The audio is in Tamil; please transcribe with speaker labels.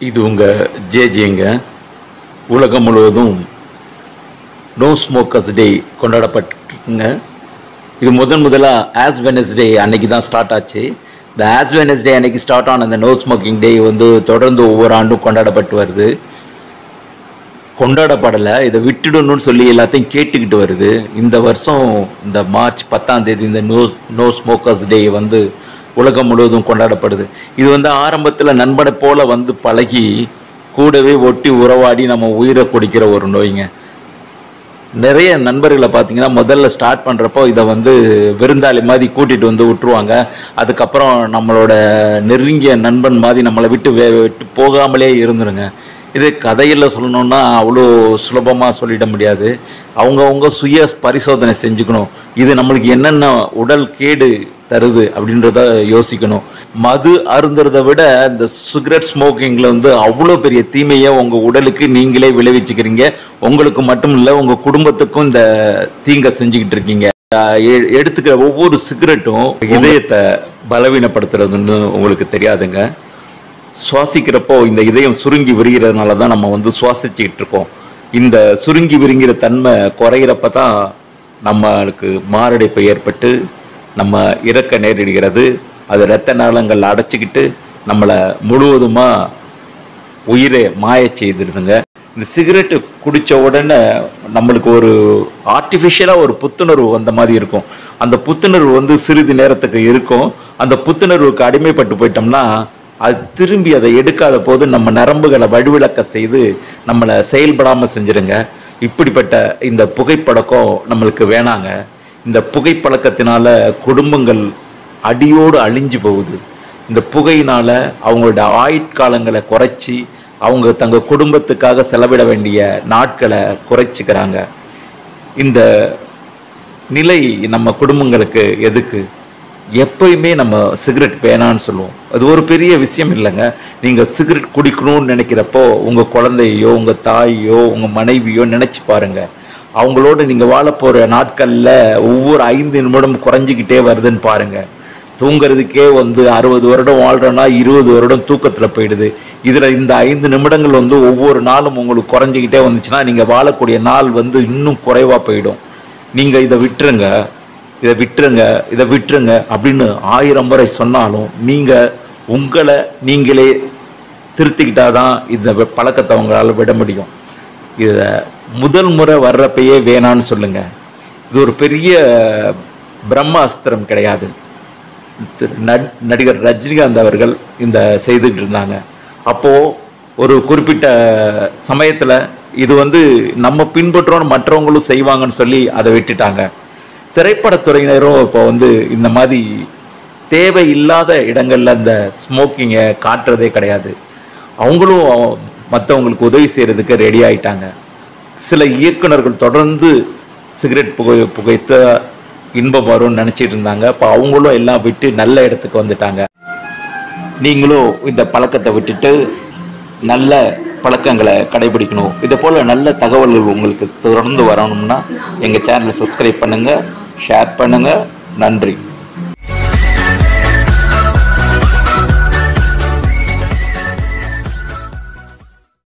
Speaker 1: இது உங்கள் ஜேஜிங்க உலகம் முழுவதும் நோ ஸ்மோக்கர்ஸ் டே கொண்டாடப்பட்டிருக்குங்க இது முதன் முதலாக ஆஸ் வெனஸ்டே அன்னைக்கு தான் ஸ்டார்ட் ஆச்சு இந்த ஆஸ் வெனஸ்டே அன்னைக்கு ஸ்டார்ட் ஆன அந்த நோ ஸ்மோக்கிங் டே வந்து தொடர்ந்து ஒவ்வொரு ஆண்டும் கொண்டாடப்பட்டு வருது கொண்டாடப்படலை இதை விட்டுடணும்னு சொல்லி எல்லாத்தையும் கேட்டுக்கிட்டு வருது இந்த வருஷம் இந்த மார்ச் பத்தாம் தேதி இந்த நோ நோ ஸ்மோக்கர்ஸ் டே வந்து உலகம் முழுவதும் கொண்டாடப்படுது இது வந்து ஆரம்பத்தில் நண்பனை போல வந்து பழகி கூடவே ஒட்டி உறவாடி நம்ம உயிரை குடிக்கிற ஒரு நோய்ங்க நிறைய நண்பர்களை பார்த்தீங்கன்னா முதல்ல ஸ்டார்ட் பண்ணுறப்போ இதை வந்து விருந்தாளி மாதிரி கூட்டிகிட்டு வந்து விட்டுருவாங்க அதுக்கப்புறம் நம்மளோட நெருங்கிய நண்பன் மாதிரி நம்மளை விட்டு வே விட்டு போகாமலே இருந்துருங்க இது கதையில் சொல்லணும்னா அவ்வளோ சுலபமாக சொல்லிட முடியாது அவங்கவுங்க சுய பரிசோதனை செஞ்சுக்கணும் இது நம்மளுக்கு என்னென்ன உடல் கேடு தருது அப்படின்றத யோசிக்கணும் மது அருந்துறதை விட இந்த சிகரெட் ஸ்மோக்கிங்கில் வந்து அவ்வளோ பெரிய தீமையை உங்கள் உடலுக்கு நீங்களே விளைவிச்சுக்கிறீங்க உங்களுக்கு மட்டும் இல்லை உங்கள் குடும்பத்துக்கும் இந்த தீங்கை செஞ்சுக்கிட்டு இருக்கீங்க ஆஹ் எ- எடுத்துக்கிற ஒவ்வொரு சிகரெட்டும் இதயத்தை பலவீனப்படுத்துறதுன்னு உங்களுக்கு தெரியாதுங்க சுவாசிக்கிறப்போ இந்த இதயம் சுருங்கி விரிகிறதுனால தான் நம்ம வந்து சுவாசிச்சுக்கிட்டு இருக்கோம் இந்த சுருங்கி விரிங்கிற தன்மை குறையிறப்ப தான் நம்மளுக்கு மாரடைப்பு ஏற்பட்டு நம்ம இறக்க நேரிடுகிறது அது இரத்த நாளங்கள் அடைச்சிக்கிட்டு நம்மளை முழுவதுமாக உயிரை மாய செய்திருதுங்க இந்த சிகரெட்டு குடிச்ச உடனே நம்மளுக்கு ஒரு ஆர்டிஃபிஷியலாக ஒரு புத்துணர்வு வந்த மாதிரி இருக்கும் அந்த புத்துணர்வு வந்து சிறிது நேரத்துக்கு இருக்கும் அந்த புத்துணர்வுக்கு அடிமைப்பட்டு போயிட்டோம்னா அது திரும்பி அதை எடுக்காத போது நம்ம நரம்புகளை வலுவிழக்க செய்து நம்மளை செயல்படாமல் செஞ்சிருங்க இப்படிப்பட்ட இந்த புகைப்பழக்கம் நம்மளுக்கு வேணாங்க இந்த புகைப்பழக்கத்தினால குடும்பங்கள் அடியோடு அழிஞ்சு போகுது இந்த புகையினால அவங்களோட ஆயுட்காலங்களை குறைச்சி அவங்க தங்க குடும்பத்துக்காக செலவிட வேண்டிய நாட்களை குறைச்சிக்கிறாங்க இந்த நிலை நம்ம குடும்பங்களுக்கு எதுக்கு எப்பயுமே நம்ம சிகரெட் வேணான்னு சொல்லுவோம் அது ஒரு பெரிய விஷயம் இல்லைங்க நீங்கள் சிகரெட் குடிக்கணும்னு நினைக்கிறப்போ உங்கள் குழந்தையோ உங்கள் தாயோ உங்கள் மனைவியோ நினச்சி பாருங்க அவங்களோட நீங்கள் வாழ போகிற நாட்களில் ஒவ்வொரு ஐந்து நிமிடம் குறைஞ்சிக்கிட்டே வருதுன்னு பாருங்க தூங்குறதுக்கே வந்து அறுபது வருடம் வாழ்றோன்னா இருபது வருடம் தூக்கத்தில் போயிடுது இதில் இந்த ஐந்து நிமிடங்கள் வந்து ஒவ்வொரு நாளும் உங்களுக்கு குறைஞ்சிக்கிட்டே வந்துச்சுன்னா நீங்கள் வாழக்கூடிய நாள் வந்து இன்னும் குறைவாக போயிடும் நீங்கள் இதை விட்டுருங்க இதை விட்டுருங்க இதை விட்டுருங்க அப்படின்னு ஆயிரம் முறை சொன்னாலும் நீங்கள் உங்களை நீங்களே திருத்திக்கிட்டாதான் இந்த வெ- பழக்கத்தை உங்களால் விட முடியும் இதை முதல் முறை வர்றப்பயே வேணான்னு சொல்லுங்க இது ஒரு பெரிய பிரம்மாஸ்திரம் கிடையாது திரு நட்- நடிகர் ரஜினிகாந்த் அவர்கள் இந்த செய்துட்டு இருந்தாங்க அப்போ ஒரு குறிப்பிட்ட சமயத்துல இது வந்து நம்ம பின்பற்றோம் மற்றவங்களும் செய்வாங்கன்னு சொல்லி அதை விட்டுட்டாங்க திரைப்படத்துறையினரும் இப்போ வந்து இந்த மாதிரி தேவையில்லாத இடங்கள்ல அந்த ஸ்மோக்கிங்கை காட்டுறதே கிடையாது அவங்களும் மற்றவங்களுக்கு உதவி செய்யறதுக்கு ரெடி ஆயிட்டாங்க சில இயக்குனர்கள் தொடர்ந்து சிகரெட் புகை புகைத்த இன்பம் வரும்னு நினைச்சிட்டு இருந்தாங்க இப்போ அவங்களும் எல்லாம் விட்டு நல்ல இடத்துக்கு வந்துட்டாங்க நீங்களும் இந்த பழக்கத்தை விட்டுட்டு நல்ல பழக்கங்களை கடைபிடிக்கணும் இதை போல நல்ல தகவல்கள் உங்களுக்கு தொடர்ந்து வரணும்னா எங்கள் சேனலை சப்ஸ்கிரைப் பண்ணுங்க ஷேர் பண்ணுங்க நன்றி